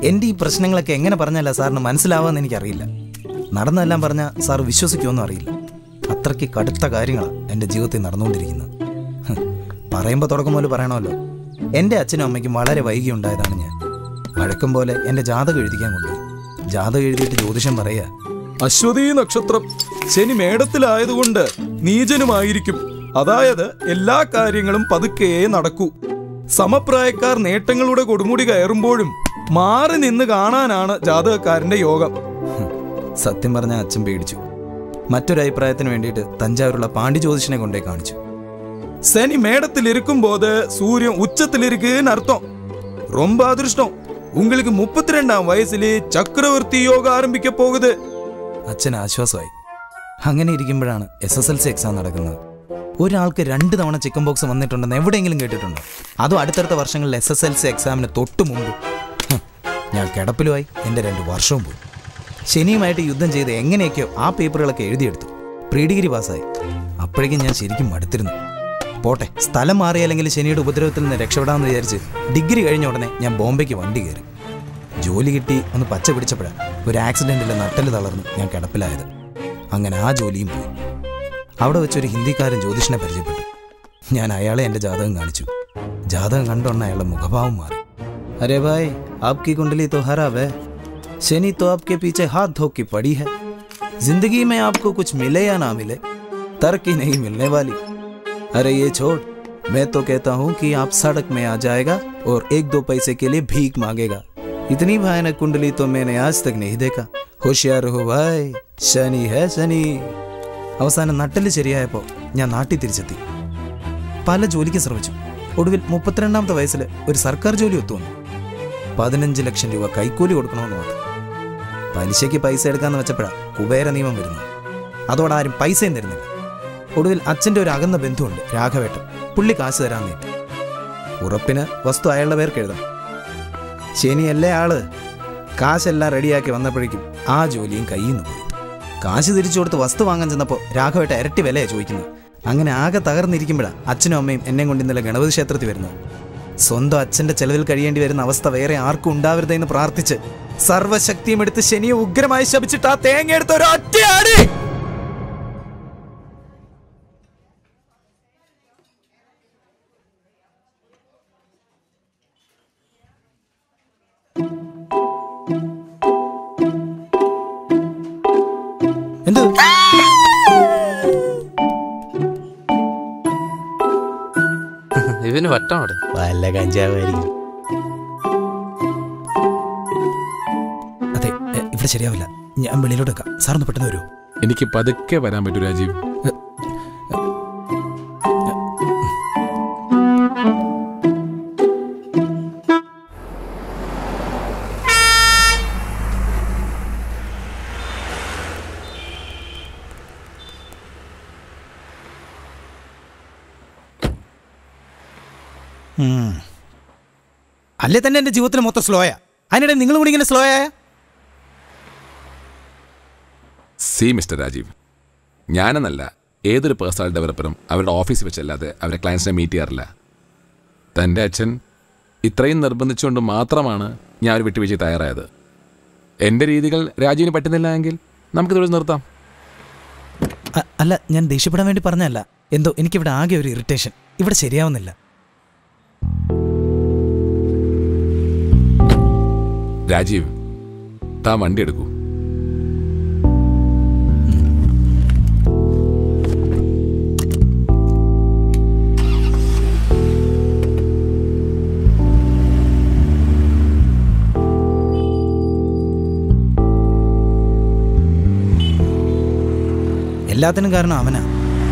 എൻ്റെ ഈ പ്രശ്നങ്ങളൊക്കെ എങ്ങനെ പറഞ്ഞല്ല സാറിന് മനസ്സിലാവാന്ന് എനിക്കറിയില്ല നടന്നെല്ലാം പറഞ്ഞാൽ സാർ വിശ്വസിക്കുമെന്നും അറിയില്ല അത്രയ്ക്ക് കടുത്ത കാര്യങ്ങളാണ് എൻ്റെ ജീവിതത്തിൽ നടന്നുകൊണ്ടിരിക്കുന്നത് ഹ്, പറയുമ്പോൾ തുടക്കം പോലെ പറയണമല്ലോ എൻ്റെ അച്ഛനും അമ്മയ്ക്കും വളരെ വൈകി ഉണ്ടായതാണ് ഞാൻ വഴക്കം പോലെ എൻ്റെ ജാതകം എഴുതിക്കാൻ കൊണ്ടുപോയി ജാതകം എഴുതിയിട്ട് ജ്യോതിഷം പറയുക അശ്വതി നക്ഷത്രം ശനി മേടത്തിലായതുകൊണ്ട് നീചനുമായിരിക്കും അതായത് എല്ലാ കാര്യങ്ങളും പതുക്കെ നടക്കൂ സമപ്രായക്കാർ നേട്ടങ്ങളുടെ കൊടുമുടി കയറുമ്പോഴും മാറി നിന്ന് കാണാനാണ് ജാതകക്കാരന്റെ യോഗം ഹ്, സത്യം പറഞ്ഞ അച്ഛൻ പേടിച്ചു മറ്റൊരു അഭിപ്രായത്തിന് വേണ്ടിയിട്ട് തഞ്ചാവൂരുള്ള പാണ്ഡ്യ ജ്യോതിഷനെ കൊണ്ടേ കാണിച്ചു ശനി മേടത്തിലിരിക്കുம்போது சூரியன் உச்சத்திலிருக்குன்னு அர்த்தம் ரொம்ப அதிர்ஷ்டம் உங்களுக்கு முப்பத்தி ரெண்டாம் வயசுல சக்கரவர்த்தி யோகம் ஆரம்பிக்க போகுது അച്ഛൻ ആശ്വാസമായി അങ്ങനെ ഇരിക്കുമ്പോഴാണ് S S L C exam നടക്കുന്നത് ഒരാൾക്ക് രണ്ട് തവണ ചിക്കൻ ബോക്സ് വന്നിട്ടുണ്ടെന്ന് എവിടെയെങ്കിലും കേട്ടിട്ടുണ്ടോ അതും അടുത്തടുത്ത വർഷങ്ങളിൽ എസ് എസ് എൽ സി എക്സാമിന് തൊട്ട് മുമ്പ് ഹ്, ഞാൻ കിടപ്പിലുമായി എൻ്റെ രണ്ട് വർഷവും പോയി ശനിയുമായിട്ട് യുദ്ധം ചെയ്ത് എങ്ങനെയൊക്കെയോ ആ പേപ്പറുകളൊക്കെ എഴുതിയെടുത്തു പ്രീ ഡിഗ്രി പാസ്സായി അപ്പോഴേക്കും ഞാൻ ശരിക്കും മടുത്തിരുന്നു പോട്ടെ സ്ഥലം മാറിയാലെങ്കിൽ ശനിയുടെ ഉപദ്രവത്തിൽ നിന്ന് രക്ഷപ്പെടാമെന്ന് വിചാരിച്ച് ഡിഗ്രി കഴിഞ്ഞ ഉടനെ ഞാൻ ബോംബെക്ക് വണ്ടി കയറി ജോലി കിട്ടി ഒന്ന് പച്ച പിടിച്ചപ്പോഴാണ് ഒരു ആക്സിഡൻറ്റിൽ നട്ടല് തളർന്ന് ഞാൻ കിടപ്പിലായത് അങ്ങനെ ആ ജോലിയും പോയി അവിടെ വെച്ചൊരു ഹിന്ദിക്കാരൻ ജ്യോതിഷനെ പരിചയപ്പെട്ടു ഞാൻ അയാളെ എൻ്റെ ജാതകം കാണിച്ചു ജാതകം കണ്ടോണ്ട് അയാളുടെ മുഖഭാവം മാറി അരെ ഭായ് ആപ്കി കുണ്ടലി तो खराब है शनि तो आपके पीछे हाथ धो के पड़ी है जिंदगी में आपको कुछ मिले या ना मिले तरक्की नहीं मिलने वाली अरे ये छोड़ मैं तो कहता हूँ कि आप सड़क में आ जाएगा और एक दो पैसे के लिए भीख मांगेगा इतनी भयानक कुंडली तो मैंने आज तक नहीं देखा होशियार हो भाई शनि है शनि അവസാനം നട്ടല് ശരിയായപ്പോൾ ഞാൻ നാട്ടിൽ തിരിച്ചെത്തി പല ജോലിക്ക് ശ്രമിച്ചു ഒടുവിൽ മുപ്പത്തിരണ്ടാമത്തെ വയസ്സിൽ ഒരു സർക്കാർ ജോലി ഒത്തുവന്നു പതിനഞ്ച് ലക്ഷം രൂപ കൈക്കൂലി കൊടുക്കണമെന്ന് മാത്രം പലിശയ്ക്ക് പൈസ എടുക്കാന്ന് വെച്ചപ്പോഴാണ് കുബേര നിയമം വരുന്നത് അതോടെ ആരും പൈസയും തരുന്നില്ല ഒടുവിൽ അച്ഛൻ്റെ ഒരു അകന്ന ബന്ധുവുണ്ട് രാഘവേട്ടൻ പുള്ളി കാശ് തരാൻ നീട്ടി ഉറപ്പിന് വസ്തു അയാളുടെ പേർക്ക് എഴുതണം ശനിയല്ലേ ആള് കാശെല്ലാം റെഡിയാക്കി വന്നപ്പോഴേക്കും ആ ജോലിയും കയ്യിൽ നിന്ന് പോയി കാശ് തിരിച്ചു കൊടുത്ത് വസ്തു വാങ്ങാൻ ചെന്നപ്പോൾ രാഘവേട്ട ഇരട്ടി വിലയാണ് ചോദിക്കുന്നത് അങ്ങനെ ആകെ തകർന്നിരിക്കുമ്പോഴാണ് അച്ഛനും അമ്മയും എന്നെ കൊണ്ട് ഇന്നലെ ഗണപതി ക്ഷേത്രത്തിൽ വരുന്നത് സ്വന്തം അച്ഛന്റെ ചെലവിൽ കഴിയേണ്ടി വരുന്ന അവസ്ഥ വേറെ ആർക്കും ഉണ്ടാവരുതെന്ന് പ്രാർത്ഥിച്ച് സർവശക്തിയും എടുത്ത് ശനിയെ ഉഗ്രമായി ശപിച്ചിട്ട് ആ തേങ്ങ എടുത്ത് ഒരു ഒറ്റയാടി എന്ത് ഇവന് വട്ടമാണ് വല്ല കഞ്ചാവായിരിക്കും അതെ എ, ഇവിടെ ശരിയാവില്ല ഞാൻ വെളിയിലോട്ട് വെക്കാം സാറൊന്ന് പെട്ടെന്ന് വരൂ എനിക്ക് പതുക്കെ വരാൻ പറ്റൂ രാജീവ് അല്ലേ തന്നെ എൻ്റെ ജീവിതത്തിൽ മൊത്തം സ്ലോയാ അതിനിടെ നിങ്ങളും കൂടി ഇങ്ങനെ സ്ലോ ആയ സി മിസ്റ്റർ രാജീവ് ഞാനെന്നല്ല ഏതൊരു പേഴ്സണൽ ഡെവലപ്പറും അവരുടെ ഓഫീസിൽ വെച്ചല്ലാതെ അവരെ ക്ലയൻസിനെ മീറ്റ് ചെയ്യാറില്ല തൻ്റെ അച്ഛൻ ഇത്രയും നിർബന്ധിച്ചുകൊണ്ട് മാത്രമാണ് ഞാൻ ഒരു വിട്ടുവീഴ്ച തയ്യാറായത് എൻ്റെ രീതികൾ രാജീവിന് പറ്റുന്നില്ല എങ്കിൽ നമുക്കിത് നിർത്താം അ- അല്ല ഞാൻ ദേഷ്യപ്പെടാൻ വേണ്ടി പറഞ്ഞല്ല എന്തോ എനിക്കിവിടെ ആകെ ഒരു ഇറിറ്റേഷൻ ഇവിടെ ശരിയാവുന്നില്ല രാജീവ് താൻ വണ്ടി എടുക്കൂ എല്ലാത്തിനും കാരണം അവനാ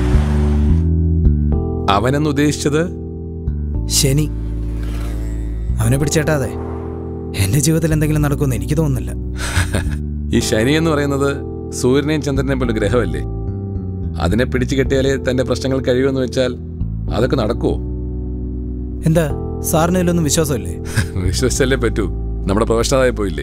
അവനെന്ന് ഉദ്ദേശിച്ചത് ശനി അവനെ പിടിച്ചേട്ടാതെ എൻ്റെ ജീവിതത്തിൽ എന്തെങ്കിലും നടക്കുമെന്ന് എനിക്ക് തോന്നുന്നില്ല ഈ ശനി എന്ന് പറയുന്നത് സൂര്യനെയും ചന്ദ്രനെയും പോലെ ഗ്രഹമല്ലേ അതിനെ പിടിച്ചു കെട്ടിയാലേ തന്റെ പ്രശ്നങ്ങൾ കഴിയുമെന്ന് വെച്ചാൽ അതൊക്കെ നടക്കുമോ എന്താ സാറിന് ഇതിലൊന്നും വിശ്വാസമില്ലേ വിശ്വസിച്ചല്ലേ പറ്റൂ നമ്മുടെ പ്രൊഫഷണലായി പോയില്ലേ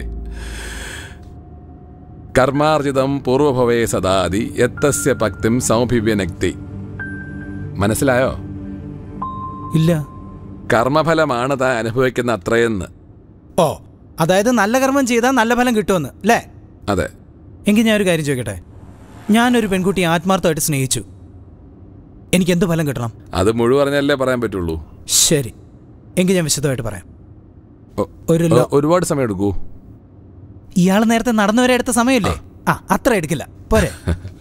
കർമാർജിതം പൂർവഭവേ സദാതി എത്തസ്യ ഭക്തിം സൗഭിവ്യനക്തി മനസ്സിലായോ ഇല്ല കർമ്മഫലമാണ് താൻ അനുഭവിക്കുന്ന അത്രയെന്ന് ഓ അതായത് നല്ല കർമ്മം ചെയ്താൽ നല്ല ഫലം കിട്ടുമെന്ന് അല്ലേ അതെ എങ്കിൽ ഞാൻ ഒരു കാര്യം ചോദിക്കട്ടെ ഞാനൊരു പെൺകുട്ടിയെ ആത്മാർത്ഥമായിട്ട് സ്നേഹിച്ചു എനിക്ക് എന്ത് ഫലം കിട്ടണം അത് മുഴുവൻ പറഞ്ഞല്ലേ പറയാൻ പറ്റുള്ളൂ ശരി എങ്കിൽ ഞാൻ വിശദമായിട്ട് പറയാം ഒ- ഒരു ഒ- ലോ- ഒരുപാട് സമയം എടുക്കൂ ഇയാൾ നേരത്തെ നടന്നു വരെ എടുത്ത സമയമില്ലേ ആ അത്ര എടുക്കില്ല പോരെ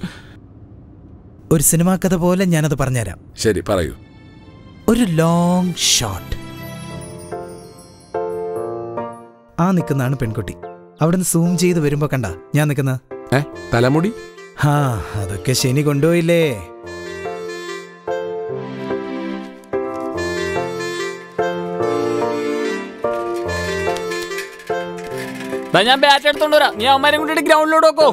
ഒരു സിനിമാ കഥ പോലെ ഞാനത് പറഞ്ഞുതരാം ശരി പറയൂ ഒരു ലോങ് ഷോട്ട് ആ നിൽക്കുന്നതാണ് പെൺകുട്ടി അവിടുന്ന് സൂം ചെയ്ത് വരുമ്പോ കണ്ട ഞാൻ നിൽക്കുന്നത് ഏ തലമുടി ഹാ അതൊക്കെ ശനി കൊണ്ടുപോയില്ലേ ദാ ഞാൻ ബാറ്റ് എടുത്തോണ്ട് വരാം നീ അവന്മാരെ കൂട്ടിട്ട് ഗ്രൗണ്ടിലോട്ട് വെക്കോ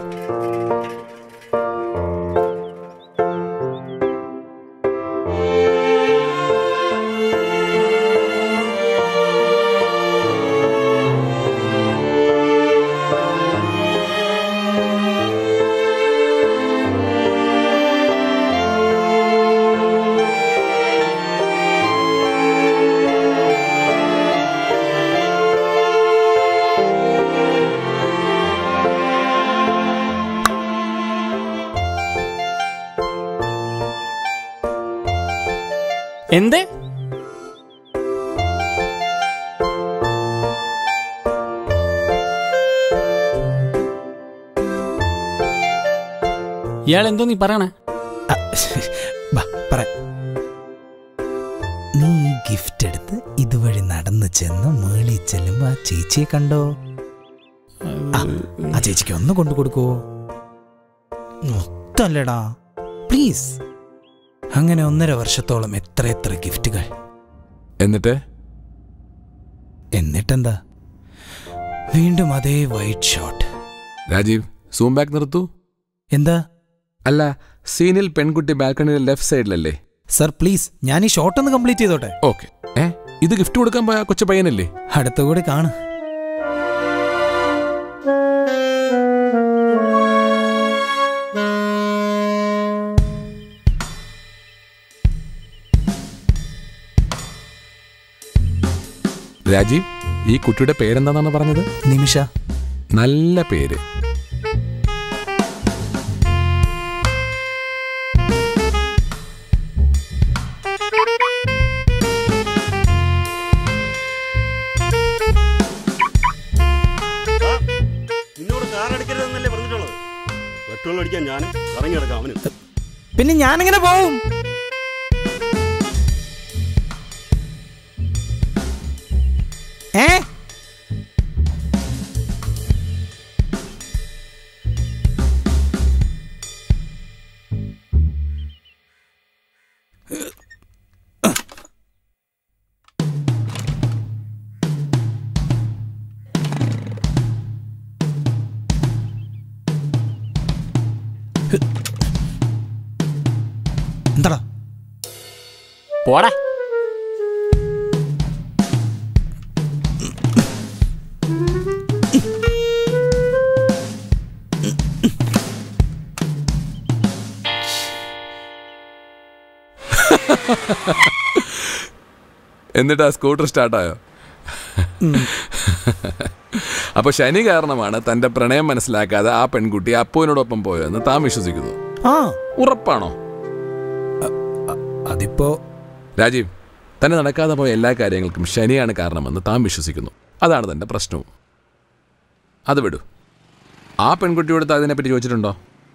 എന്ത് ഇയാൾ എന്തോ നീ പറയണേ ആ, ബാ, പറയാം നീ ഈ ഗിഫ്റ്റ് എടുത്ത് ഇതുവഴി നടന്നു ചെന്ന് മേളിൽ ചെല്ലുമ്പോ ആ ചേച്ചിയെ കണ്ടോ ആ, ആ ചേച്ചിക്ക് ഒന്ന് കൊണ്ടു കൊടുക്കോ മൊത്തല്ലടാ പ്ലീസ് അങ്ങനെ ഒന്നര വർഷത്തോളം എത്ര എത്ര ഗിഫ്റ്റുകൾ എന്നിട്ട് എന്നിട്ടെന്താ വീണ്ടും അതേ wide shot Rajeev zoom back നിർത്തൂ എന്താ അല്ല സീനിൽ പെൺകുട്ടി ബാൽക്കണിയുടെ ലെഫ്റ്റ് സൈഡിലല്ലേ സർ പ്ലീസ് ഞാൻ ഈ ഷോട്ട് ഒന്ന് കംപ്ലീറ്റ് ചെയ്തോട്ടെ ഓക്കെ ഏ ഇത് ഗിഫ്റ്റ് കൊടുക്കാൻ പോയ കൊച്ചു പയ്യനല്ലേ അടുത്തുകൂടി കാണ് രാജീവ് ഈ കുട്ടിയുടെ പേരെന്താണെന്നാണ് പറഞ്ഞത് നിമിഷ നല്ല പേര് നിന്നോട് കാർ അടിക്കരുതെന്നല്ലേ പറഞ്ഞിട്ടുള്ളത് പെട്രോൾ അടിക്കാൻ ഞാൻ ഇറങ്ങി കിടക്കാം അവന് പിന്നെ ഞാനെങ്ങനെ പോവും ഏ എന്താടാ പോടാ എന്നിട്ട് ആ സ്കൂട്ടർ സ്റ്റാർട്ടായോ അപ്പൊ ശനി കാരണമാണ് തന്റെ പ്രണയം മനസ്സിലാക്കാതെ ആ പെൺകുട്ടി അപ്പുവിനോടൊപ്പം പോയെന്ന് താൻ വിശ്വസിക്കുന്നു ആ ഉറപ്പാണോ അതിപ്പോ രാജീവ് തന്നെ നടക്കാതെ പോയ എല്ലാ കാര്യങ്ങൾക്കും ശനിയാണ് കാരണമെന്ന് താൻ വിശ്വസിക്കുന്നു അതാണ് തന്റെ പ്രശ്നവും അത് വിടൂ ആ പെൺകുട്ടിയോട് താൻ ഇതിനെപ്പറ്റി ചോദിച്ചിട്ടുണ്ടോ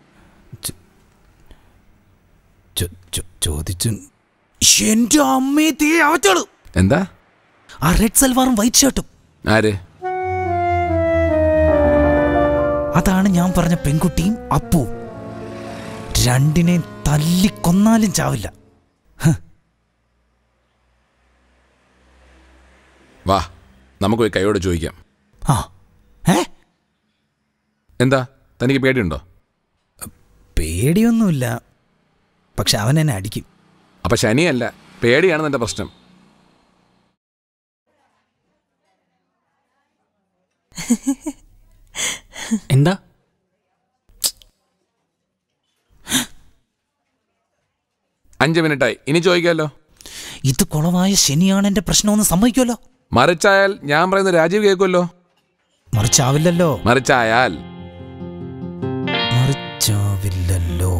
ചോ- ചോ- ചോദിച്ചു എന്റെ അമ്മയെ തീ അവറ്റോളൂ എന്താ ആ റെഡ് സൽവാറും വൈറ്റ് ഷർട്ടും ആര് അതാണ് ഞാൻ പറഞ്ഞ പെൺകുട്ടിയും അപ്പു രണ്ടിനെ തല്ലിക്കൊന്നാലും ചാവില്ല വാ നമുക്ക് പോയി കൈയോട് ചോദിക്കാം ആ ഏ എന്താ തനിക്ക് പേടിയുണ്ടോ പേടിയൊന്നുമില്ല പക്ഷെ അവൻ എന്നെ അടിക്കും അപ്പൊ ശനിയല്ല പേടിയാണ് തന്റെ പ്രശ്നം എന്താ അഞ്ച് മിനിറ്റായി ഇനി ചോദിക്കാമല്ലോ ഇത് കുളമായ ശനിയാണ് എന്റെ പ്രശ്നമെന്ന് സമ്മതിക്കുമല്ലോ മറിച്ചായാൽ ഞാൻ പറയുന്ന രാജീവ് കേൾക്കുമല്ലോ മറിച്ചാവില്ലല്ലോ മറിച്ചായാൽ മറിച്ചാവില്ലല്ലോ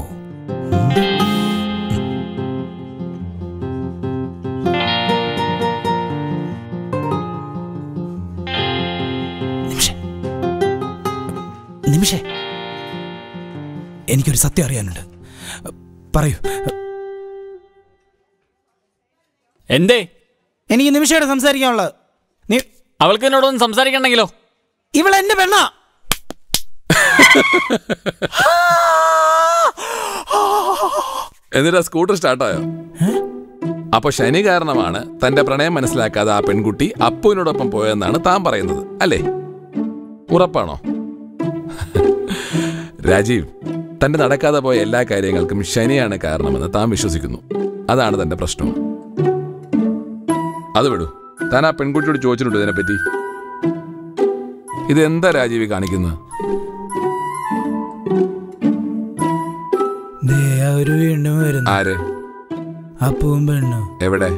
നിമിഷേ നിമിഷേ എനിക്കൊരു സത്യം അറിയാനുണ്ട് പറയൂ എന്തേ എനിക്ക് നിമിഷയോട് സംസാരിക്കാനുള്ളത് നീ അവൾക്ക് എന്നോടൊന്ന് സംസാരിക്കണ്ടെങ്കിലോ ഇവൾ എന്റെ പെണ്ണാ എന്നിട്ട് ആ സ്കൂട്ടർ സ്റ്റാർട്ടായോ അപ്പൊ ശനി കാരണമാണ് തന്റെ പ്രണയം മനസ്സിലാക്കാതെ ആ പെൺകുട്ടി അപ്പുവിനോടൊപ്പം പോയെന്നാണ് താൻ പറയുന്നത് അല്ലേ ഉറപ്പാണോ രാജീവ് തന്റെ നടക്കാതെ പോയ എല്ലാ കാര്യങ്ങൾക്കും ശനിയാണ് കാരണമെന്ന് താൻ വിശ്വസിക്കുന്നു അതാണ് തന്റെ പ്രശ്നം അത് വിടൂ താൻ ആ പെൺകുട്ടിയോട് ചോദിച്ചിട്ടുണ്ട് ഇതിനെപ്പറ്റി ഇതെന്താ രാജീവ് കാണിക്കുന്നത് ദേ ആ ഒരു വീണ്ടും വരുന്നു ആര് അപ്പവും പെണ്ണു എവിടെ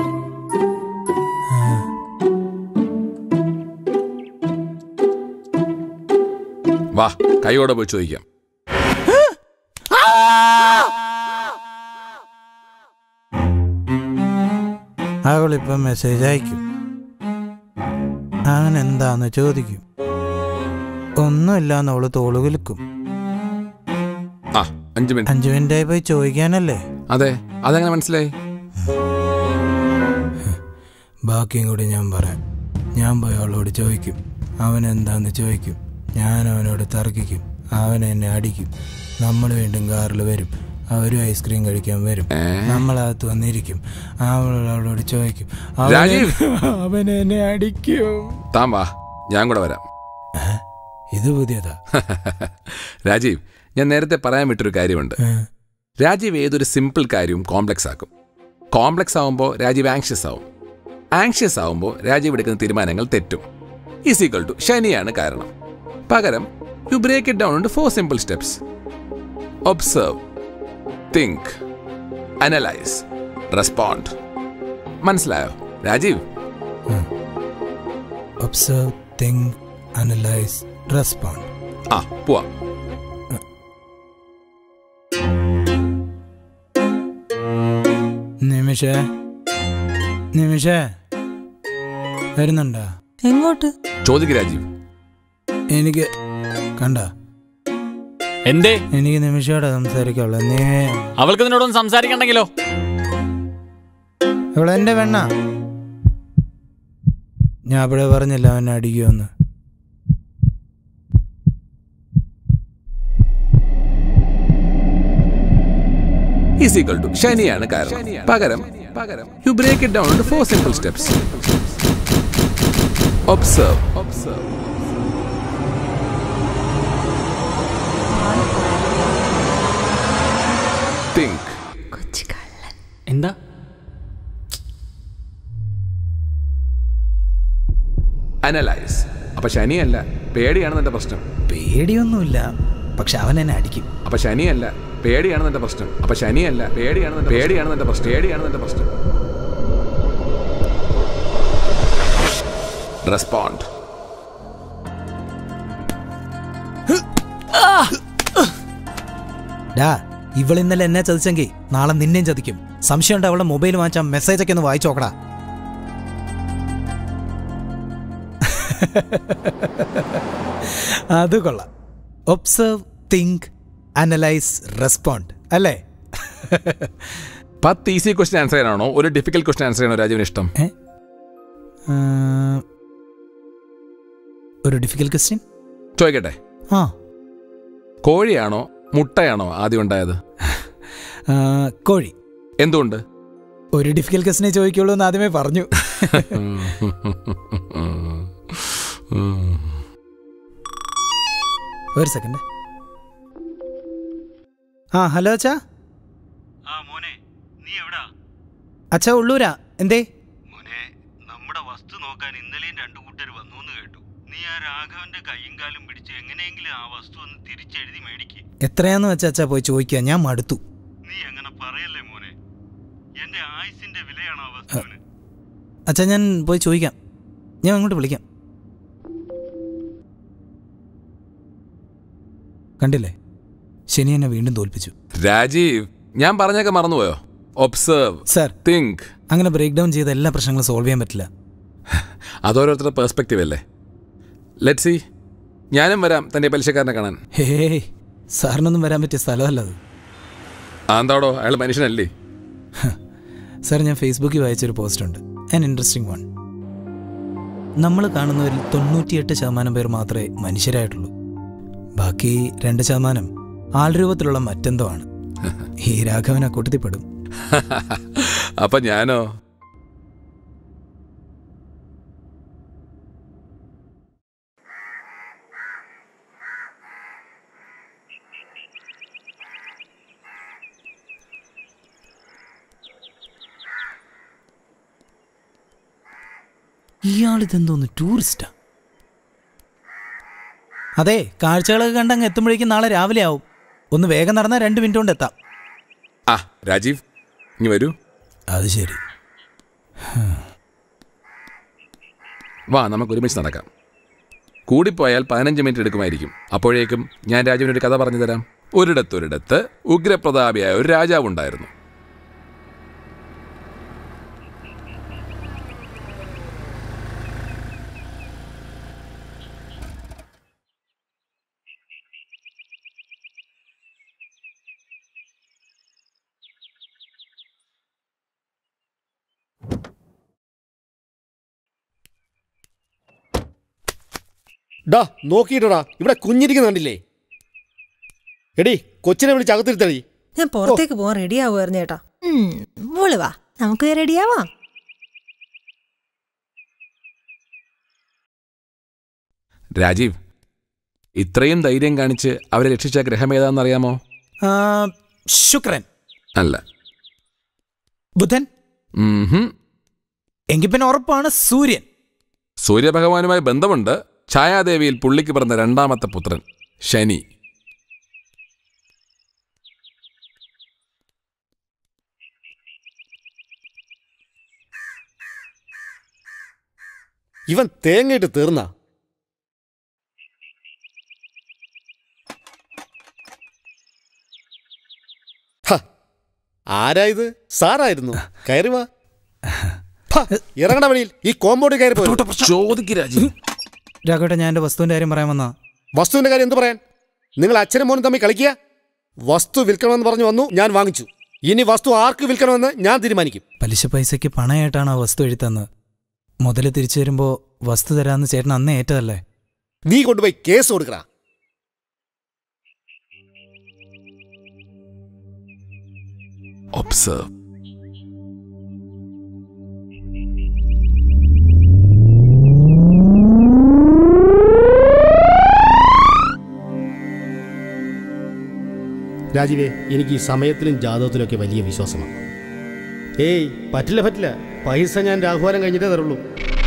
വാ കൈയോടെ പോയി ചോദിക്കാം അവളിപ്പം മെസ്സേജ് അയക്കും അവൻ എന്താന്ന് ചോദിക്കും ഒന്നുമില്ലാന്ന് അവള് തോള് വിൽക്കും ആ അഞ്ചു മിനിറ്റ് അഞ്ചു മിനിറ്റായി പോയി ചോദിക്കാനല്ലേ അതെ അതെങ്ങനെ മനസ്സിലായി ബാക്കിയും കൂടി ഞാൻ പറയാം ഞാൻ പോയി അവളോട് ചോദിക്കും അവൻ എന്താന്ന് ചോദിക്കും ഞാൻ അവനോട് തർക്കിക്കും അവൻ എന്നെ അടിക്കും നമ്മൾ വീണ്ടും കാറിൽ വരും അവരും ഐസ്ക്രീം കഴിക്കാൻ വരും ഏ? നമ്മളകത്ത് വന്നിരിക്കും അവൾ അവളോട് ചോദിക്കും അവൻ രാജീവ്! അവൻ എന്നെ അടിക്കും താൻ വാ ഞാൻ കൂടെ വരാം ഇത് പുതിയതാ രാജീവ് ഞാൻ നേരത്തെ പറയാൻ വിട്ടൊരു കാര്യമുണ്ട് ഏ. രാജീവ് ഏതൊരു സിമ്പിൾ കാര്യവും കോംപ്ലക്സ് ആക്കും കോംപ്ലക്സ് ആവുമ്പോൾ രാജീവ് ആങ്ഷ്യസ് ആവും ആങ്ഷ്യസ് ആവുമ്പോൾ രാജീവ് എടുക്കുന്ന തീരുമാനങ്ങൾ തെറ്റും ഈസ് ഈക്വൽ ടു ശനിയാണ് കാരണം പകരം you break it down four simple steps observe think analyse respond മനസ്സിലായോ Rajeev observe think analyse respond ആ പോവാം നിമിഷേ നിമിഷേ വരുന്നുണ്ടാ എങ്ങോട്ട് ചോദിക്ക് രാജീവ് എനിക്ക് കണ്ട എന്തേ എനിക്ക് നിമിഷയോടെ സംസാരിക്കാവുള്ളൂ നീ അവൾക്ക് നിന്നോടൊന്ന് സംസാരിക്കണ്ടെങ്കിലോ ഇവളെന്റെ പെണ്ണ ഞാൻ അവിടെ പറഞ്ഞില്ല അവനെ അടിക്കുമെന്ന് ഈസ് ഈക്വൽ ടു ശനിയാണ് കാരണം പകരം പകരം you break it down four simple steps observe observe think എന്താ അനലൈസ് അപ്പൊ ശനിയല്ല പേടിയാണ് എന്റെ പ്രശ്നം പേടിയൊന്നുമില്ല പക്ഷെ അവൻ എന്നെ അടിക്കും അപ്പൊ ശനിയല്ല പേടിയാണ് എന്റെ പ്രശ്നം അപ്പൊ ശനിയല്ല പേടിയാണ് എന്റെ- പേടിയാണ് എന്റെ പ്രശ്നം പേടിയാണ് എന്റെ പ്രശ്നം റെസ്പോണ്ട് ഡാ ഇവൾ ഇന്നലെ എന്നെ ചതിച്ചെങ്കിൽ നാളെ നിന്നെയും ചതിക്കും സംശയമുണ്ട് അവളുടെ മൊബൈൽ വാങ്ങിച്ചാൽ മെസ്സേജ് ഒക്കെ ഒന്ന് വായിച്ചു നോക്കടാ അത് കൊള്ളാം ഒബ്സർവ് തിങ്ക് അനലൈസ് റെസ്പോണ്ട് അല്ലേ പത്ത് ഈസി ക്വസ്റ്റ്യൻ ആൻസർ ചെയ്യാനാണോ ഒരു ഡിഫിക്കൽട്ട് ക്വസ്റ്റ്യൻ ആൻസർ ചെയ്യണോ രാജുവിന് ഇഷ്ടം ഏ? ആ, ഒരു ഡിഫിക്കൽട്ട് ക്വസ്റ്റ്യൻ ചോദിക്കട്ടെ ആ കോഴിയാണോ മുട്ടയാണോ ആദ്യം ഉണ്ടായത് ആ, കോഴി എന്തുകൊണ്ട് ഒരു ഡിഫിക്കൽട്ട് ക്വസ്റ്റിനെ ചോദിക്കുള്ളൂ എന്ന് ആദ്യമേ പറഞ്ഞു ഒരു സെക്കൻഡ് ആ ഹലോ അച്ഛാ ആ മോനെ നീ എവിടാ അച്ഛാ ഉള്ളൂരാ എന്തേ മോനെ നമ്മുടെ വസ്തു നോക്കാൻ ഇന്നലെയും രണ്ടു കൂട്ടർ വന്നു എന്ന് കേട്ടു നീ ആ രാഘവന്റെ കൈയും കാലും പിടിച്ച് എങ്ങനെയെങ്കിലും ആ വസ്തു ഒന്ന് തിരിച്ചെഴുതി മേടിക്ക് എത്രയാന്ന് വെച്ചാ അച്ഛാ പോയി ചോദിക്കുക ഞാൻ മടുത്തു നീ അങ്ങനെ പറയല്ലേ മോനെ എന്റെ ആയുസിന്റെ വിലയാണ് ആ വസ്തുവിന് അച്ഛാ ഞാൻ പോയി ചോദിക്കാം ഞാൻ അങ്ങോട്ട് വിളിക്കാം കണ്ടില്ലേ ശനി എന്നെ വീണ്ടും തോൽപ്പിച്ചു രാജീവ് ഞാൻ പറഞ്ഞൊക്കെ മറന്നുപോയോ ഒബ്സർവ് സാർ തിങ്ക് അങ്ങനെ ബ്രേക്ക് ഡൗൺ ചെയ്ത എല്ലാ പ്രശ്നങ്ങളും സോൾവ് ചെയ്യാൻ പറ്റില്ല അതോരോരുത്തരുടെ പേഴ്സ്പെക്റ്റീവ് അല്ലേ ലെറ്റ് സി ഞാനും വരാം തന്റെ പലിശക്കാരനെ കാണാൻ ഹേ സാറിനൊന്നും വരാൻ പറ്റിയ സ്ഥലമല്ല അത് ആ എന്താടോ അയാൾ മനുഷ്യനല്ലേ സാർ ഞാൻ ഫേസ്ബുക്കിൽ വായിച്ചൊരു പോസ്റ്റ് ഉണ്ട് ആൻ ഇൻട്രസ്റ്റിംഗ് വൺ നമ്മൾ കാണുന്നവരിൽ തൊണ്ണൂറ്റിയെട്ട് ശതമാനം പേർ മാത്രമേ മനുഷ്യരായിട്ടുള്ളൂ ബാക്കി രണ്ട് ശതമാനം ആൾരൂപത്തിലുള്ള മറ്റെന്തോ ആണ് ഈ രാഘവൻ ആ കൂട്ടത്തിൽപ്പെടും അപ്പൊ ഞാനോ ഇയാളിതെന്തോന്ന് ടൂറിസ്റ്റാ അതെ കാഴ്ചകളൊക്കെ കണ്ടങ്ങ് എത്തുമ്പോഴേക്കും നാളെ രാവിലെ ആവും ഒന്ന് വേഗം നടന്നാൽ രണ്ട് മിനിറ്റ് കൊണ്ട് എത്താം ആ രാജീവ് ഇനി വരൂ അത് ശരി വാ നമുക്ക് ഒരുമിച്ച് നടക്കാം കൂടിപ്പോയാൽ പതിനഞ്ച് മിനിറ്റ് എടുക്കുമായിരിക്കും അപ്പോഴേക്കും ഞാൻ രാജുവിനൊരു കഥ പറഞ്ഞു തരാം ഒരിടത്തൊരിടത്ത് ഉഗ്രപ്രതാപിയായ ഒരു രാജാവ് ഉണ്ടായിരുന്നു ഡാ നോക്കിയിട്ടടാ ഇവിടെ കുഞ്ഞിരിക്കുന്ന കണ്ടില്ലേ എടി കൊച്ചിനെ വിളിച്ച് അകത്തിരുത്തടി ഞാൻ പുറത്തേക്ക് പോകാൻ റെഡിയാവുമായിരുന്നു ചേട്ടാ മോള് വാ നമുക്ക് റെഡിയാവാം രാജീവ് ഇത്രയും ധൈര്യം കാണിച്ച് അവരെ രക്ഷിച്ച ഗ്രഹം ഏതാണെന്നറിയാമോ ആ, ശുക്രൻ അല്ല ബുധൻ ഉംഹും. എങ്കിൽ പിന്നെ ഉറപ്പാണ് സൂര്യൻ സൂര്യഭഗവാനുമായി ബന്ധമുണ്ട് ഛായാദേവിയിൽ പുള്ളിക്ക് പിറന്ന രണ്ടാമത്തെ പുത്രൻ ശനി ഇവൻ തേങ്ങയിട്ട് തീർന്ന ആരാ ഇത് സാറായിരുന്നു കയറി വാ ഫ, ഇറങ്ങണ വഴിയിൽ ഈ കോമ്പൗണ്ടിൽ കയറി പോയി ചോദിക്ക് രാജീവ് രാഘവേട്ട ഞാൻ എൻ്റെ വസ്തുവിൻ്റെ കാര്യം പറയാൻ വന്നാ വസ്തുവിന്റെ കാര്യം എന്ത് പറയാൻ നിങ്ങൾ അച്ഛനും മോനും തമ്മിൽ കളിക്കുക വസ്തു വിൽക്കണമെന്ന് പറഞ്ഞു വന്നു ഞാൻ വാങ്ങിച്ചു ഇനി വസ്തു ആർക്ക് വിൽക്കണമെന്ന് ഞാൻ തീരുമാനിക്കും പലിശ പൈസയ്ക്ക് പണമായിട്ടാണ് ആ വസ്തു എഴുത്തന്ന് മുതൽ തിരിച്ചു വരുമ്പോൾ വസ്തു തരാമെന്ന് ചേട്ടൻ അന്ന് ഏറ്റതല്ലേ നീ കൊണ്ടുപോയി കേസ് കൊടുക്കടാ ഒബ്സർവ് രാജീവേ എനിക്ക് ഈ സമയത്തിലും ജാതകത്തിലൊക്കെ വലിയ വിശ്വാസമാണ് ഏയ് പറ്റില്ല പറ്റില്ല പൈസ ഞാൻ രാഘുവാനം കഴിഞ്ഞിട്ടേ തരുള്ളൂ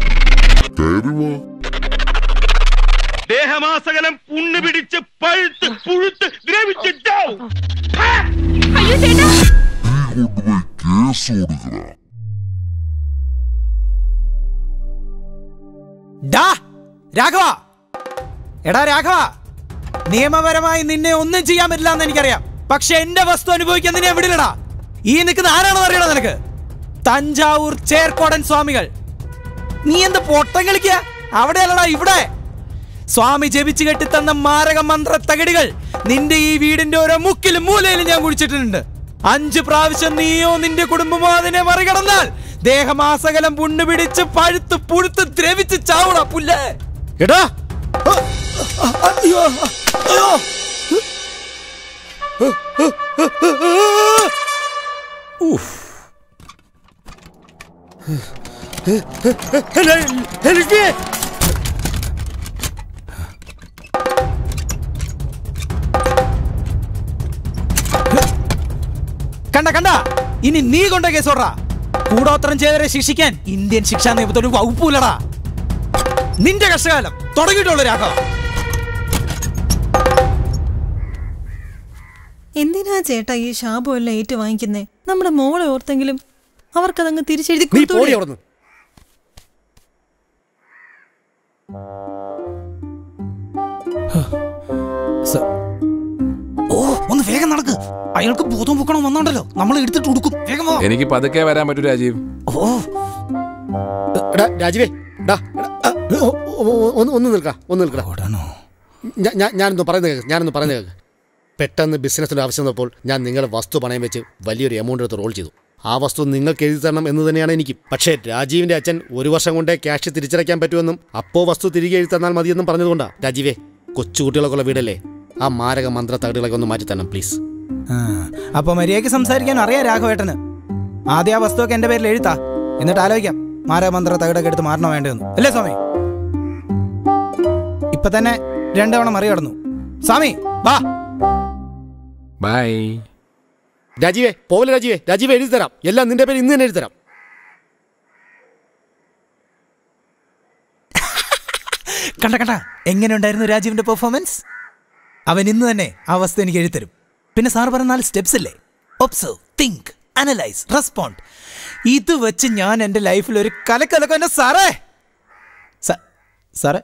ദേഹമാസകലം പുണ്ണ് പിടിച്ച് പഴുത്ത് പുഴുത്ത് ദ്രവിച്ചിട്ടാവും ഡാ രാഘവ എടാ രാഘവ നിയമപരമായി നിന്നെ ഒന്നും ചെയ്യാൻ പറ്റില്ല എന്ന് എനിക്കറിയാം പക്ഷെ എന്റെ വസ്തു അനുഭവിക്കാൻ നിന്നെ വിടില്ലടാ ഈ നിൽക്കുന്ന ആരാണെന്ന് അറിയണോ നിനക്ക് തഞ്ചാവൂർ ചേർക്കോടൻ സ്വാമികൾ നീ എന്ത് പൊട്ടം കളിക്കുക അവിടെയല്ലടാ ഇവിടെ സ്വാമി ജപിച്ചു കെട്ടിത്തന്ന മാരക മന്ത്ര തകിടുകൾ നിന്റെ ഈ വീടിന്റെ ഓരോ മുക്കിലും മൂലയിലും ഞാൻ കുഴിച്ചിട്ടുണ്ട് അഞ്ച് പ്രാവശ്യം നീയോ നിന്റെ കുടുംബമോ അതിനെ മറികടന്നാൽ ദേഹമാസകലം പുണ്ണു പിടിച്ച് പഴുത്ത് പുഴുത്ത് ദ്രവിച്ച് ചാവണ പുല്ലേ എടാ അയ്യോ അയ്യോ എനിക്ക് കണ്ട കണ്ട ഇനി നീ കൊണ്ട കേസ് ഓടാ കൂടോത്രം ചെയ്തവരെ ശിക്ഷിക്കാൻ ഇന്ത്യൻ ശിക്ഷാ നിയമത്തോട് വകുപ്പില്ലടാ നിന്റെ കഷ്ടകാലം തുടങ്ങിയിട്ടുള്ളൂ രാഘവ എന്തിനാ ചേട്ടാ ഈ ശാപം എല്ലാം ഏറ്റു വാങ്ങിക്കുന്നേ നമ്മുടെ മോളെ ഓർത്തെങ്കിലും അവർക്കതങ്ങ് തിരിച്ചെഴുതി നീ പോടി കൊടുത്തൂടെ? അവിടുന്ന് സ- വേഗം നടക്ക് അയാൾക്ക് ബോധം പൊക്കണം വന്നോണ്ടല്ലോ നമ്മൾ എടുത്തിട്ട് ഉടുക്കും വേഗം വാ. എനിക്ക് പതുക്കെ വരാൻ പറ്റൂ രാജീവ് ഓ എടാ രാജീവേ ഡാ എടാ, ആ, ഓ, ഓ, ഓ, ഒന്ന് ഒന്ന് നിൽക്ക ഒന്ന് നിൽക്കടാ ഓടാനോ ഞാ- ഞാ- ഞാനൊന്ന് പറയുന്നത് കേൾക്ക് ഞാനൊന്ന് പറയുന്നത് കേൾക്ക് പെട്ടെന്ന് ബിസിനസ്സിൻ്റെ ആവശ്യം വന്നപ്പോൾ ഞാൻ നിങ്ങളുടെ വസ്തു പണയം വെച്ച് വലിയൊരു എമൗണ്ട് എടുത്ത് റോൾ ചെയ്തു ആ വസ്തു നിങ്ങൾക്ക് എഴുതി തരണം എന്ന് തന്നെയാണ് എനിക്ക് പക്ഷേ രാജീവിൻ്റെ അച്ഛൻ ഒരു വർഷം കൊണ്ടേ ക്യാഷ് തിരിച്ചടയ്ക്കാൻ പറ്റുമെന്നും അപ്പോൾ വസ്തു തിരികെ എഴുതി തന്നാൽ മതിയെന്നും പറഞ്ഞതുകൊണ്ടാണ് രാജീവേ കൊച്ചുകുട്ടികളൊക്കെ ഉള്ള വീടല്ലേ ആ മാരക മന്ത്ര തകടുകളൊക്കെ ഒന്ന് മാറ്റി തരണം പ്ലീസ് ആ, അപ്പൊ മര്യാദയ്ക്ക് സംസാരിക്കാൻ അറിയാം രാഘവേട്ടന് ആദ്യം ആ വസ്തുവൊക്കെ എന്റെ പേരിൽ എഴുത്താ എന്നിട്ട് ആലോചിക്കാം മാരമന്ത്ര തകിടൊക്കെ എടുത്ത് മാറണോ വേണ്ടതെന്ന് അല്ലേ സ്വാമി ഇപ്പൊ തന്നെ രണ്ടവണ മറികടന്നു സ്വാമി വാ ബൈ രാജീവേ പോലെ രാജീവേ രാജീവേ എഴുതി തരാം എല്ലാം നിന്റെ പേര് ഇന്ന് തന്നെ എഴുതി തരാം കണ്ട കണ്ട എങ്ങനെ ഉണ്ടായിരുന്നു രാജീവിന്റെ പെർഫോമൻസ് അവൻ ഇന്ന് തന്നെ ആ വസ്തു എനിക്ക് എഴുതരും പിന്നെ സാർ പറഞ്ഞ നാല് സ്റ്റെപ്സ് ഇല്ലേ ഒബ്സർവ് തിങ്ക് അനലൈസ് റെസ്പോണ്ട് ഇത് വെച്ച് ഞാൻ എൻ്റെ ലൈഫിൽ ഒരു കലക്കലക്കം എൻ്റെ സാറേ സ- സാറേ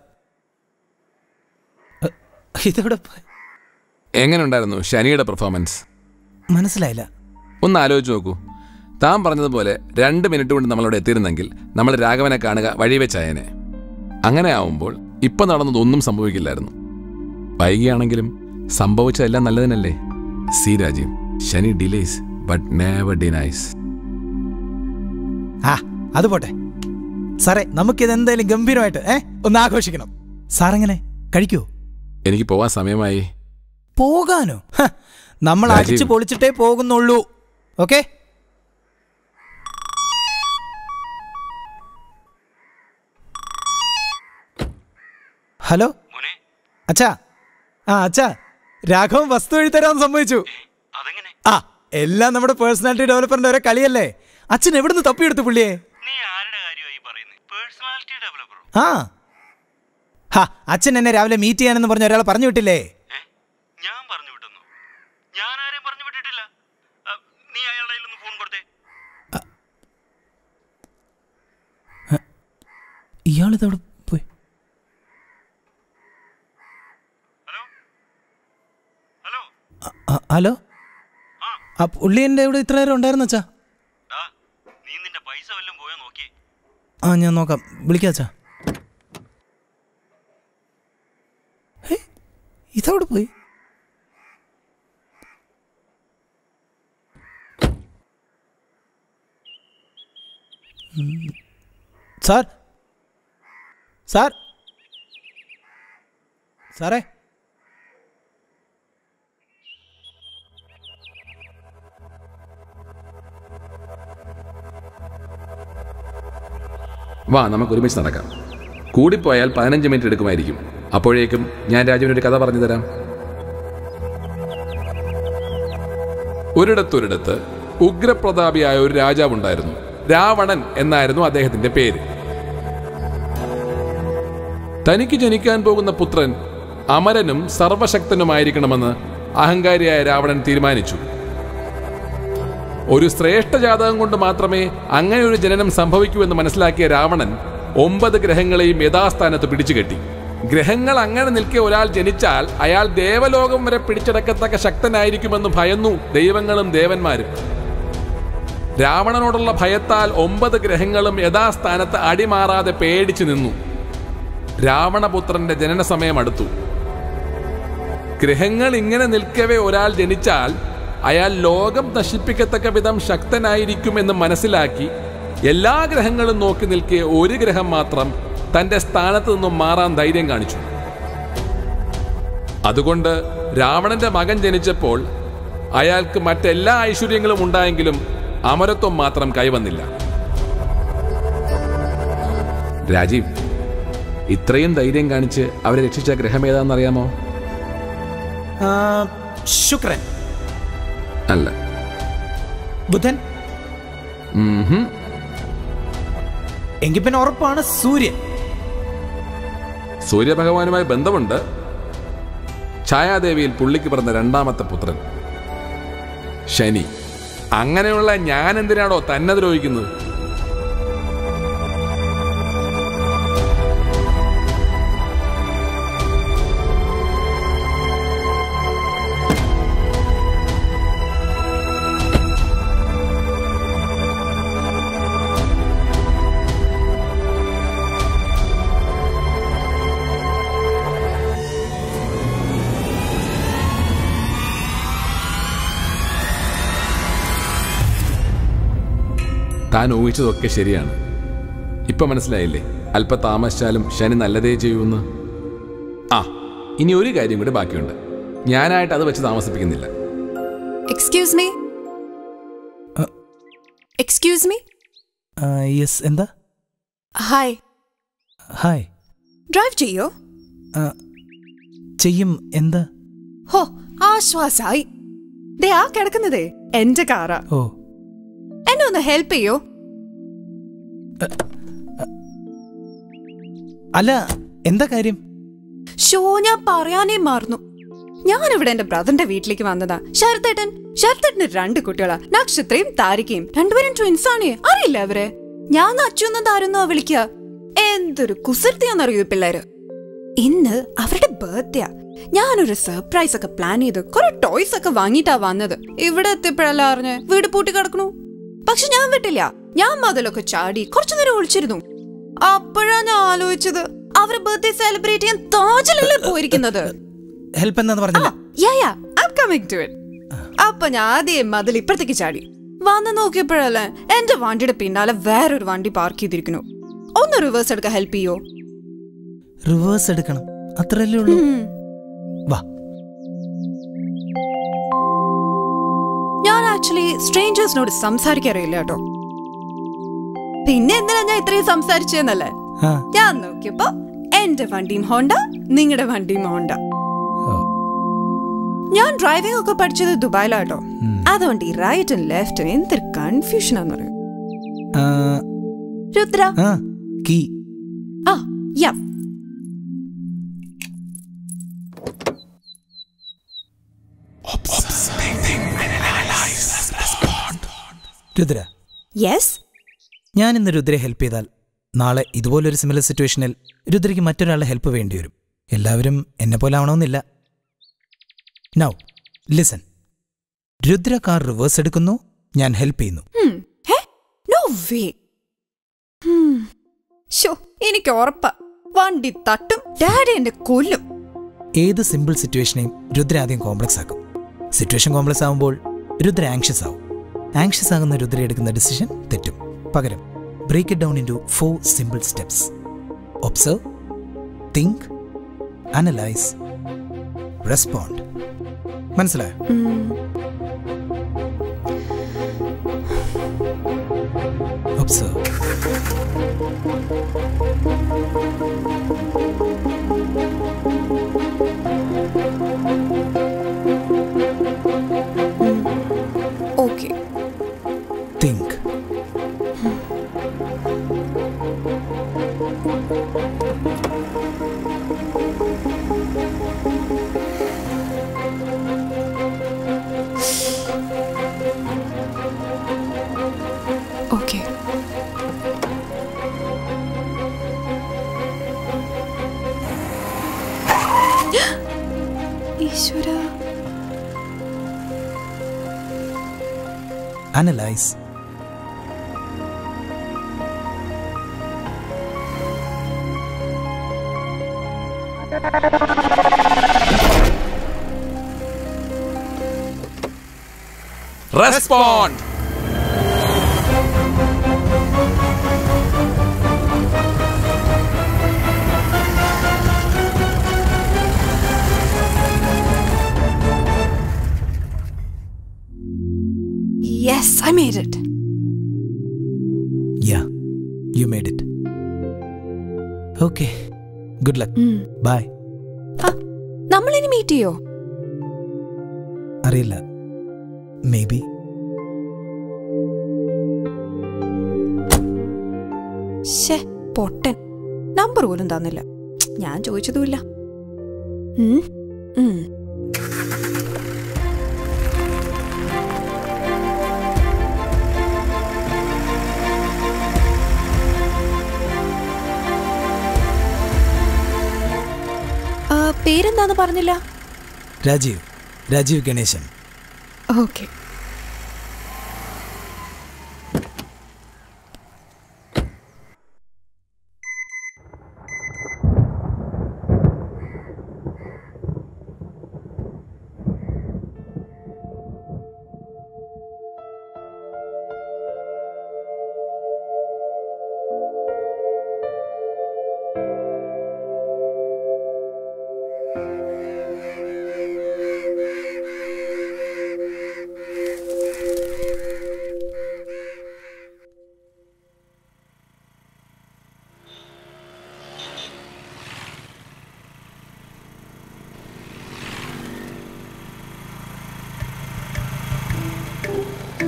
അ, ഇതെവിടെ പോയി? എങ്ങനെ ഉണ്ടായിരുന്നു ശനിയുടെ പെർഫോമൻസ് മനസ്സിലായില്ല ഒന്ന് ആലോചിച്ച് നോക്കൂ താൻ പറഞ്ഞതുപോലെ രണ്ട് മിനിറ്റ് കൊണ്ട് നമ്മളവിടെ എത്തിയിരുന്നെങ്കിൽ നമ്മൾ രാഘവനെ കാണുക വഴി വെച്ചായനെ അങ്ങനെ ആവുമ്പോൾ ഇപ്പം നടന്നതൊന്നും സംഭവിക്കില്ലായിരുന്നു വൈകിയാണെങ്കിലും സംഭവിച്ചതെല്ലാം നല്ലതിനല്ലേ സി രാജീവ് ശനി ഡിലേസ് ബട്ട് നേവർ ഡിനൈസ് ആ അത് പോട്ടെ സാറേ നമുക്കിത് എന്തായാലും ഗംഭീരമായിട്ട് ഏ ഒന്ന് ആഘോഷിക്കണം സാറെങ്ങനെ കഴിക്കൂ എനിക്ക് പോവാൻ സമയമായി പോകാനോ ഹ, നമ്മൾ രാജീവ്. അടിച്ചു പൊളിച്ചിട്ടേ പോകുന്നുള്ളൂ ഓക്കെ ഹലോ മോനെ അച്ഛാ ആ അച്ഛാ രാഘവൻ വസ്തു എഴുതരാൻ സമ്മതിച്ചു അതെങ്ങനെ ആ എല്ലാം നമ്മുടെ പേഴ്സണാലിറ്റി ഡെവലപ്പറിന്റെ ഓരോ കളിയല്ലേ അച്ഛൻ എവിടുന്ന് തപ്പിയെടുത്തു പുള്ളിയെ നീ ആരുടെ കാര്യമായി പറയുന്നത് പേഴ്സണാലിറ്റി ഡെവലപ്പറോ ആ ഹാ അച്ഛൻ എന്നെ രാവിലെ മീറ്റ് ചെയ്യാനെന്ന് പറഞ്ഞ ഒരാളെ പറഞ്ഞു വിട്ടില്ലേ ഏ ഞാൻ പറഞ്ഞു വിട്ടെന്നു ഞാൻ ആരെയും പറഞ്ഞു വിട്ടിട്ടില്ല ആ, നീ അയാളുടെ കയ്യിലൊന്ന് ഫോൺ കൊടുത്തേ ഇയാളിതവിടെ പോയി ഹലോ ഹലോ ആ, ഹലോ ആ പുള്ളി എൻ്റെ ഇവിടെ ഇത്ര നേരം ഉണ്ടായിരുന്നു അച്ഛാ ഡാ നീ നിന്റെ പൈസ വല്ലതും പോയോ നോക്കിയേ ആ ഞാൻ നോക്കാം വിളിക്കാം അച്ഛാ ഹേ, ഇതവിടെ പോയി ഉം. സാർ സാർ സാറേ വാ നമുക്ക് ഒരുമിച്ച് നടക്കാം കൂടിപ്പോയാൽ പതിനഞ്ച് മിനിറ്റ് എടുക്കുമായിരിക്കും അപ്പോഴേക്കും ഞാൻ രാജുവിനൊരു കഥ പറഞ്ഞു തരാം ഒരിടത്തൊരിടത്ത് ഉഗ്രപ്രതാപിയായ ഒരു രാജാവുണ്ടായിരുന്നു രാവണൻ എന്നായിരുന്നു അദ്ദേഹത്തിന്റെ പേര് തനിക്ക് ജനിക്കാൻ പോകുന്ന പുത്രൻ അമരനും സർവശക്തനുമായിരിക്കണമെന്ന് അഹങ്കാരിയായ രാവണൻ തീരുമാനിച്ചു ഒരു ശ്രേഷ്ഠ ജാതകം കൊണ്ട് മാത്രമേ അങ്ങനെ ഒരു ജനനം സംഭവിക്കൂ എന്ന് മനസ്സിലാക്കിയ രാവണൻ ഒമ്പത് ഗ്രഹങ്ങളെയും യഥാസ്ഥാനത്ത് പിടിച്ചുകെട്ടി ഗ്രഹങ്ങൾ അങ്ങനെ നിൽക്കെ ഒരാൾ ജനിച്ചാൽ അയാൾ ദേവലോകം വരെ പിടിച്ചടക്കത്തക്ക ശക്തനായിരിക്കുമെന്ന് ഭയന്നു ദൈവങ്ങളും ദേവന്മാരും രാവണനോടുള്ള ഭയത്താൽ ഒമ്പത് ഗ്രഹങ്ങളും യഥാസ്ഥാനത്ത് അടിമാറാതെ പേടിച്ചു നിന്നു രാവണപുത്രന്റെ ജനന സമയം അടുത്തു ഗ്രഹങ്ങൾ ഇങ്ങനെ നിൽക്കവേ ഒരാൾ ജനിച്ചാൽ അയാൾ ലോകം നശിപ്പിക്കത്തക്ക വിധം ശക്തനായിരിക്കുമെന്ന് മനസ്സിലാക്കി എല്ലാ ഗ്രഹങ്ങളും നോക്കി നിൽക്കെ ഒരു ഗ്രഹം മാത്രം തന്റെ സ്ഥാനത്ത് നിന്നും മാറാൻ ധൈര്യം കാണിച്ചു അതുകൊണ്ട് രാവണന്റെ മകൻ ജനിച്ചപ്പോൾ അയാൾക്ക് മറ്റെല്ലാ ഐശ്വര്യങ്ങളും ഉണ്ടായെങ്കിലും അമരത്വം മാത്രം കൈവന്നില്ല രാജീവ് ഇത്രയും ധൈര്യം കാണിച്ച് അവരെ രക്ഷിച്ച ഗ്രഹം ഏതാണെന്നറിയാമോ ആ, ശുക്രൻ അല്ല ബുധൻ ഉംഹും. എങ്കിൽ പിന്നെ ഉറപ്പാണ് സൂര്യൻ സൂര്യഭഗവാനുമായി ബന്ധമുണ്ട് ഛായാദേവിയിൽ പുള്ളിക്ക് പിറന്ന രണ്ടാമത്തെ പുത്രൻ ശനി അങ്ങനെയുള്ള ഞാൻ എന്തിനാണോ തന്നെ ദ്രോഹിക്കുന്നത് താൻ ഊഹിച്ചതൊക്കെ ശരിയാണ് ഇപ്പൊ മനസ്സിലായില്ലേ അല്പ താമസിച്ചാലും ശനി നല്ലതേ ചെയ്യൂന്ന് ആ ഇനി ഒരു കാര്യം കൂടി ബാക്കിയുണ്ട് ഞാനായിട്ട് അത് വെച്ച് താമസിപ്പിക്കുന്നില്ല excuse me excuse me yes എന്താ ഹായ് ഹായ് ഡ്രൈവ് ചെയ്യോ ചെയ്യും എന്താ ഹോ ആശ്വാസായി ദേ ആ കിടക്കുന്നതേ എന്റെ കാറാ ഓ എന്നെ ഒന്ന് ഹെൽപ്പ് ചെയ്യോ അല്ല എന്താ കാര്യം ഷോ ഞാൻ പറയാനേ മറന്നു ഞാനിവിടെ എന്റെ ബ്രദറിന്റെ വീട്ടിലേക്ക് വന്നതാ ശരത്തേട്ടൻ ശരത്തേട്ടന് രണ്ട് കുട്ടികളാ നക്ഷത്രയും താരികയും രണ്ടുപേരും ട്വിൻസ് ആണ് അറിയില്ല അവരെ ഞാൻ അച്ഛനും താരെന്നോ വിളിക്കുക എന്തൊരു കുസൃതിയാന്നറിയൂ ഈ പിള്ളേര് ഇന്ന് അവരുടെ ബർത്ത്ഡേ ഞാനൊരു സർപ്രൈസ് ഒക്കെ പ്ലാൻ ചെയ്ത് കുറെ ടോയ്സ് ഒക്കെ വാങ്ങിയിട്ടാ വന്നത് ഇവിടെ എത്തിയപ്പോഴല്ല അറിഞ്ഞ് വീട് പൂട്ടി കിടക്കണു പക്ഷെ ഞാൻ വിട്ടില്ല ഞാൻ മതിലൊക്കെ ചാടി കുറച്ചു നേരം ഒളിച്ചിരുന്നു അപ്പോഴാ ഞാൻ ആലോചിച്ചത് അവരെ ബർത്ത്ഡേ സെലിബ്രേറ്റ് ചെയ്യാൻ താജിലല്ലേ പോയിരിക്കുന്നത് ഹെൽപ്പ് എന്താന്ന് പറഞ്ഞില്ല yeah yeah I coming to it അപ്പൊ ഞാൻ ആദ്യം മതിൽ ഇപ്പുറത്തേക്ക് ചാടി വന്ന് നോക്കിയപ്പോഴല്ലേ എന്റെ വണ്ടിയുടെ പിന്നാലെ വേറൊരു വണ്ടി പാർക്ക് ചെയ്തിരിക്കുന്നു ഒന്ന് റിവേഴ്സ് എടുക്കാൻ ഹെൽപ്പ് ചെയ്യോ റിവേഴ്സ് എടുക്കണം അത്രല്ലേ ഉള്ളൂ വാ ഞാൻ ആക്ച്വലി സ്ട്രേഞ്ചേഴ്സിനോട് സംസാരിക്കാറില്ല കേട്ടോ പിന്നെ എന്തിനാ ഞാൻ ഇത്രയും സംസാരിച്ചെന്നല്ലേ ആ ഞാൻ നോക്കിയപ്പോ എന്റെ വണ്ടിയും ഹോണ്ട നിങ്ങളുടെ വണ്ടിയും ഹോണ്ട ഓ. ഞാൻ ഡ്രൈവിംഗ് ഒക്കെ പഠിച്ചത് ദുബായിലാട്ടോ അതുകൊണ്ട് ഈ റൈറ്റും ലെഫ്റ്റും എന്തൊരു കൺഫ്യൂഷൻ ആണെന്നറിയോ ആ, രുദ്ര ആ കീ ആ യാ രുദ്ര യെസ് ഞാൻ ഇന്ന് രുദ്രയെ ഹെൽപ്പ് ചെയ്താൽ നാളെ ഇതുപോലൊരു സിമിലർ സിറ്റുവേഷനിൽ രുദ്രയ്ക്ക് മറ്റൊരാളുടെ ഹെൽപ്പ് വേണ്ടി വരും എല്ലാവരും എന്നെ പോലെ ആവണമെന്നില്ല now listen Rudra car reverse എടുക്കുന്നു ഞാൻ ഹെൽപ്പ് ചെയ്യുന്നു നോ വേ ഷോ എനിക്ക് ഉറപ്പാ വണ്ടി തട്ടും ഡാഡി എന്നെ കൊല്ലും ഏത് സിമ്പിൾ സിറ്റുവേഷനെയും രുദ്ര ആദ്യം കോംപ്ലക്സ് ആക്കും സിറ്റുവേഷൻ കോംപ്ലക്സ് ആകുമ്പോൾ രുദ്ര ആങ്ഷ്യസ് ആവും ആങ്ഷ്യസ് ആകുന്ന രുദ്ര എടുക്കുന്ന ഡിസിഷൻ തെറ്റും പകരം break it down into four simple steps observe think analyse respond മനസ്സിലായോ ഒബ്സർവ് ഓക്കെ തിങ്ക് ഓക്കെ ഈശ്വര analyse respond yes I made it yeah you made it okay good luck bye നമ്മളിനി meet ചെയ്യോ അറിയില്ല may be ശേ പൊട്ടൻ number പോലും തന്നില്ല ഞാൻ ചോദിച്ചതുമില്ല ഉം, ഉം. ആ, പേരെന്താന്ന് പറഞ്ഞില്ല രാജീവ് രാജീവ് ഗണേശൻ ഓക്കെ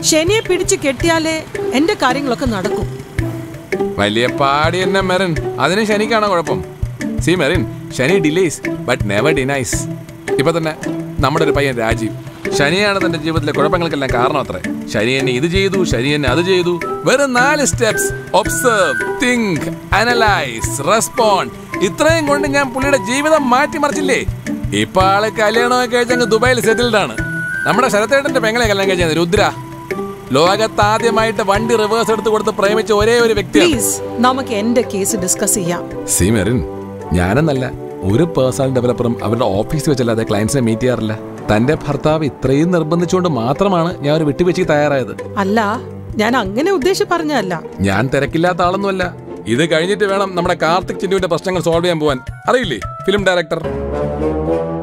ശനിയെ പിടിച്ച് കെട്ടിയാലേ എന്റെ കാര്യങ്ങളൊക്കെ നടക്കും വലിയ പാടി തന്നെ മെറിൻ അതിന് ശനിക്കാണോ കുഴപ്പം സി മെറിൻ ശനി ഡിലേസ് ബട്ട് നെവർ ഡിനൈസ് ഇപ്പൊ തന്നെ നമ്മുടെ ഒരു പയ്യൻ രാജീവ് ശനിയാണ് തന്റെ ജീവിതത്തിലെ കുഴപ്പങ്ങൾക്കെല്ലാം കാരണം അത്രേ ശനി എന്നെ ഇത് ചെയ്തു ശനി എന്നെ അത് ചെയ്തു വെറും നാല് steps observe think analyse respond ഇത്രയും കൊണ്ട് ഞാൻ പുള്ളിയുടെ ജീവിതം മാറ്റിമറിച്ചില്ലേ ഇപ്പൊ ആള് കല്യാണമൊക്കെ കഴിച്ച് അങ്ങ് ദുബായിൽ സെറ്റിൽഡ് ആണ് നമ്മുടെ ശരത്തേട്ടന്റെ പെങ്ങളെ കല്യാണം കഴിച്ചത് രുദ്ര ലോകത്ത് ആദ്യമായിട്ട് വണ്ടി റിവേഴ്സ് എടുത്ത് കൊടുത്ത് പ്രേമിച്ച ഒരേ ഒരു വ്യക്തിയാണ് പ്ലീസ് നമുക്ക് എന്റെ കേസ് ഡിസ്കസ് ചെയ്യാം സി മെറിൻ ഞാനെന്നല്ല ഒരു പേഴ്സണൽ ഡെവലപ്പറും അവരുടെ ഓഫീസിൽ വെച്ചല്ലാതെ ക്ലയൻസിനെ മീറ്റ് ചെയ്യാറില്ല തന്റെ ഭർത്താവ് ഇത്രയും നിർബന്ധിച്ചുകൊണ്ട് മാത്രമാണ് ഞാൻ ഒരു വിട്ടുവീഴ്ചയ്ക്ക് തയ്യാറായത് അല്ല ഞാൻ അങ്ങനെ ഉദ്ദേശിച്ച് പറഞ്ഞതല്ല ഞാൻ തിരക്കില്ലാത്ത ആളൊന്നുമല്ല ഇത് കഴിഞ്ഞിട്ട് വേണം നമ്മുടെ കാർത്തിക് ചിന്നുവിന്റെ പ്രശ്നങ്ങൾ സോൾവ് ചെയ്യാൻ പോവാൻ അറിയില്ലേ ഫിലിം ഡയറക്ടർ